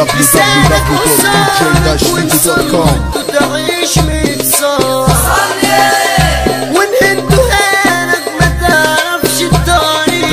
www.dj-city.com تعيش متصار وان انتوا هانك ما تعرفش الطريق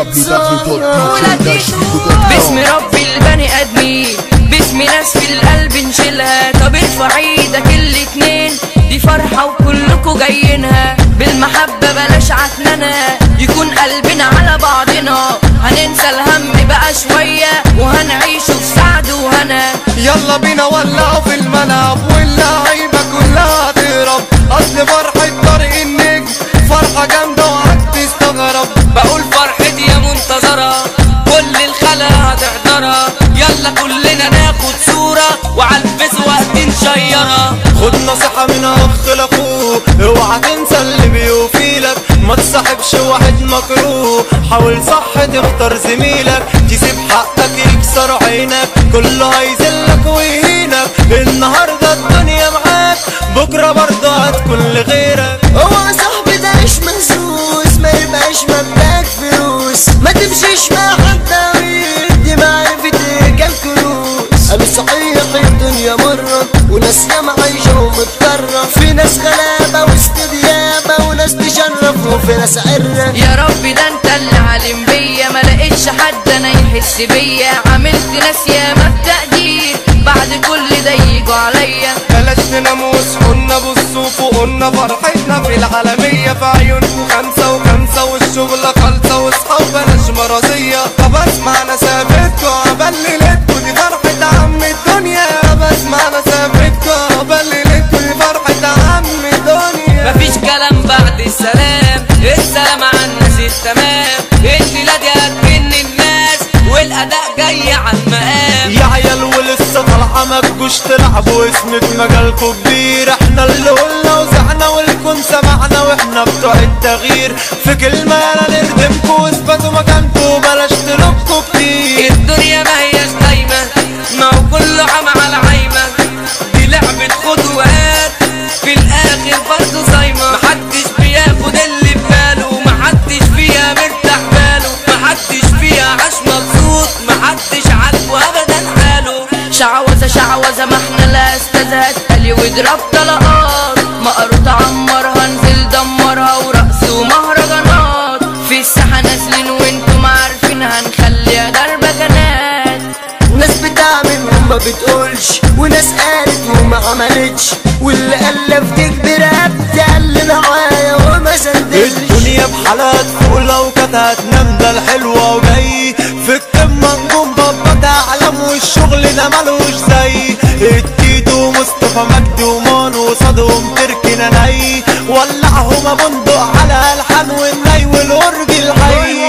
www.dj-city.com باسم ربي البني ادمين باسم ناس في القلب نشيلها طب ارفع ايدك الاتنين دي فرحة وكلكوا جايينها بالمحبة بلاش عتننا يكون قلبنا على بعضنا هننسى الهم بقى شوية وهنعيشه في سعد وهنا يلا بينا ولعوا في الملعب واللعيبة كلها تهرب أصل فرحة طارق النجم فرحة جامدة وقعدت تستغرب بقول فرحتي يا منتظرة كل الخلا هتحضرها يلا كلنا ناخد صورة وعالفيس وقت نشيرها خد نصيحة من أخ لأخوه اوعى تنسى اللي بيوفيلك ما تصاحبش واحد مكروه حاول صح تختار زميلك تسيب حقك يكسر عينك كله هيذلك ويهينك النهاردة الدنيا معاك بكرة برضه هتكون لغيرك هو صاحبي ده مش مهزوز ما يبقاش مبدأك فلوس ما تمشيش مع حد ويدي معرفة كام كروس قالوا صحيح الدنيا مرة وناس ياما عايشة ومضطرة في ناس غلابة واستديابة وناس تشرف وفي ناس عرة يا رب ده انت اللي عالم بيا ما لقيتش حد انا يحس بيا عملت ناس ياما بتقدير بعد كل ده يجوا عليا بلاش نناموس قلنا بصوا فوقنا فرحتنا في العالمية في عيونكم خمسة وخمسة والشغل خالصة واصحاب بلاش مرضية طب اسمع انا سابتكوا عبال ليلتكوا دي فرحة عم الدنيا بسمع انا سابتكوا عبال ليلتكوا دي فرحة عم الدنيا مفيش كلام بعد السلام السلام على الناس التمام الليلة دي هتجن الناس والاداء جاي على المقام يا عيال ولسه طالعة ما تجوش تلعبوا اسم في مجالكوا كبير احنا اللي قلنا وزعنا والكون سمعنا واحنا بتوع التغيير في كلمة يلا نردمكوا واثبتوا مكانكوا بلاش تلوكوا كتير الدنيا ما هياش دايما ما هو كله عم على عايمة دي لعبة خد وهات في الآخر برضه صايمة محدش بياخد اللي في باله محدش فيها مرتاح باله محدش فيها عاش مبسوط محدش عاجبه أبدا حاله شعوذة شعوذة ما احنا لا استاذ هتقلي واضرب طلقات مقروطة عمرها انزل دمرها ورقص ومهرجانات في الساحة نازلين وانتم عارفين هنخليها ضربة جنات ناس بتعمل وما بتقولش وناس قالت وما عملتش واللي ألف تكبر تقل معايا وما سندلش الدنيا بحالات فوق لو كانت هتنام ده الحلوة وجاي في القمة نجوم بابا تعلم والشغل ده ملوش زي التيتو مصطفى مجدي ومانو وصادهم تركنا ناي ولعهما بندق على الحن والناي والأورج الحي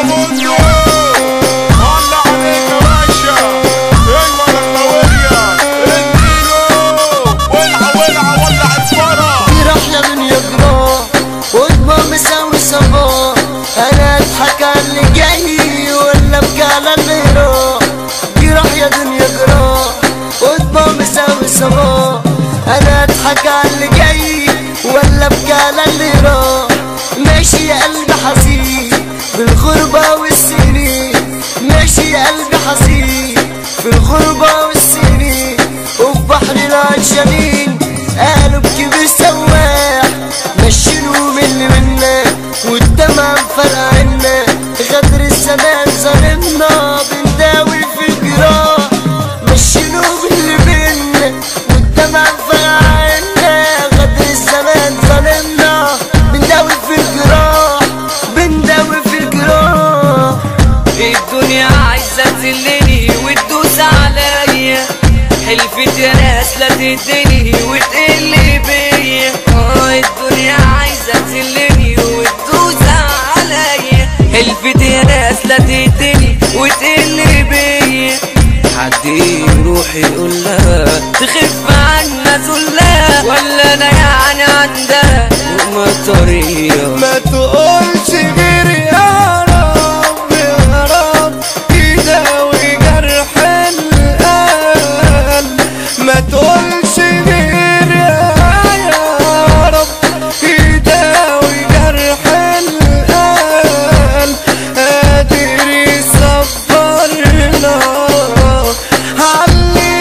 دي راح يا دنيا جراه وجبه مساوي صباه انا اضحك على اللي جاي ولا ابكي على اللي راح دي راح يا دنيا جراه وجبه مساوي صباه انا اضحك على اللي جاي ولا ابكي على اللي راح ماشي يا قلبي حزين بالغربة والسنين ماشي يا قلبي حزين في الغربة والسنين وفي بحر العطشانين قالوا بكبر سواح مشينوا من منا والدمع مفرقع عنا غدر الزمان ظالمنا بنداوي في الجراح مشينوا باللي بينا والدمع مفرقع عنا غدر الزمان ظالمنا بنداوي في الجراح بنداوي في الجراح الدنيا عايزة تذلني وتدوس عليا حلفت يا ناس لا تدني وتقل بيا اه الدنيا عايزة تذلني وتدوس عليا حلفت يا ناس لا تدني وتقل بيا حد يروح يقول لها تخف عنا ذلها ولا انا يعني عندها لقمة طرية ما تقولش غير يا رب يا رب يداوي جرح القلب ما تقولش غير يا رب يداوي جرح القلب قادر يصبرنا علي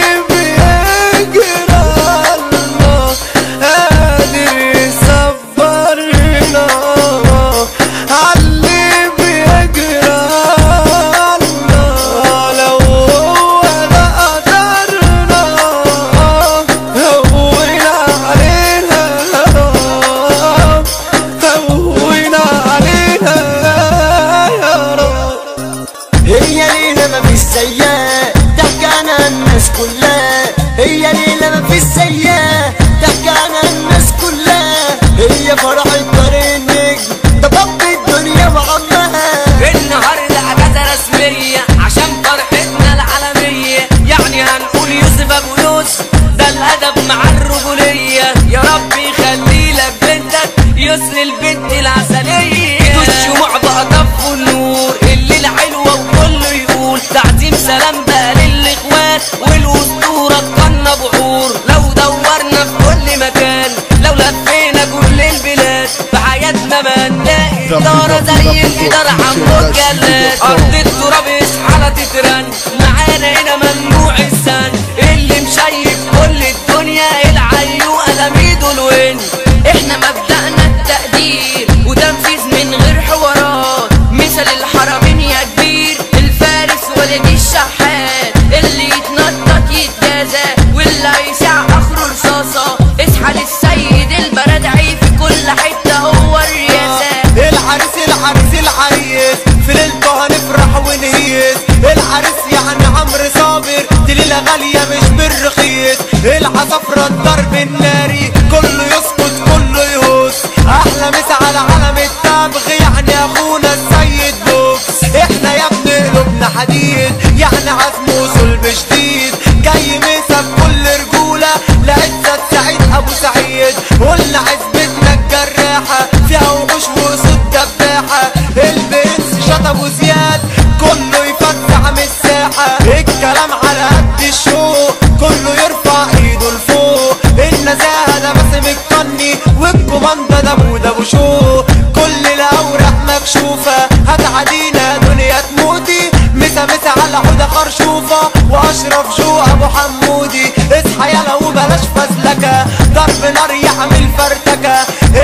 يسر البنت العسلية ايدو الشموع بقى طفوا النور الليلة حلوة وكله يقول تعظيم سلام بقى للاخوات والاسطورة تقنا بحور لو دورنا في كل مكان لو لفينا كل البلاد في حياتنا ما نلاقي إدارة زي الإدارة عمود جلاد أرض التراب إشحالة تترن معانا هنا ممنوع السن اللي مشيف كل الدنيا العيو ألاميده الوين احنا مبدأنا التقدير وتنفيذ من غير حوارات مثل الحرمين يا كبير الفارس ولد الشحات اللي يتنطط يتجازى واللي هيسع اخره رصاصة اصحى للسيد البرادعي في كل حتة هو الرياسة العريس العريس العريس في ليلته هنفرح ونهيس العريس يعني عمرو صابر دي ليلة غالية مش بالرخيص العصفرة الضرب الناري كله يسكت كله يهوس احلى مسا على علم التبغ يعني اخونا السيد بوكس احنا يا ابن قلوبنا حديد يعني عزم وصلب شديد جاي مسا بكل رجولة لعزت سعيد ابو سعيد قلنا عزبتنا الجراحة فيها وحوش واسود دباحة البرنس شط ابو زياد كله يفتح من الساحة الكلام على قد الشوق كله يرفع ايده لفوق النزاهة ده باسم القني والكوماندا ده ابو ده ابو شو كل الاوراق مكشوفة هتعدينا دنيا تموتي مسا مسا على حودة خرشوفة واشرف جو ابو حمودي اصحى يلا وبلاش فزلكة ضرب نار يعمل فرتكة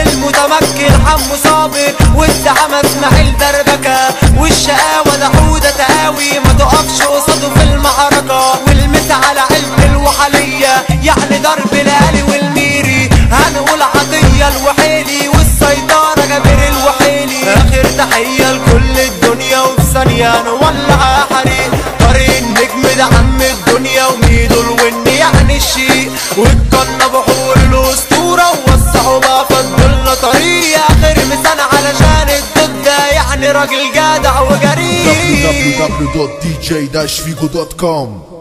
المتمكن حمو صابر والزعامة اسماعيل دربكة والشقاوة ده حودة تقاوي ما تقفش قصاده في المعركة والمسا على علم الوحلية يعني ضرب الالي والميري هنقول عطية الوحيلي والسيطرة جابر الوحيلي اخر تحية لكل الدنيا وفي ثانية نولع حريق طريق النجم ده عم الدنيا وميدو الون يعني الشيء والقنا بحور الاسطورة ووسعوا بقى فضلنا طريق اخر مثال علشان الضد ده يعني راجل جدع وجريء www.dj-figo.com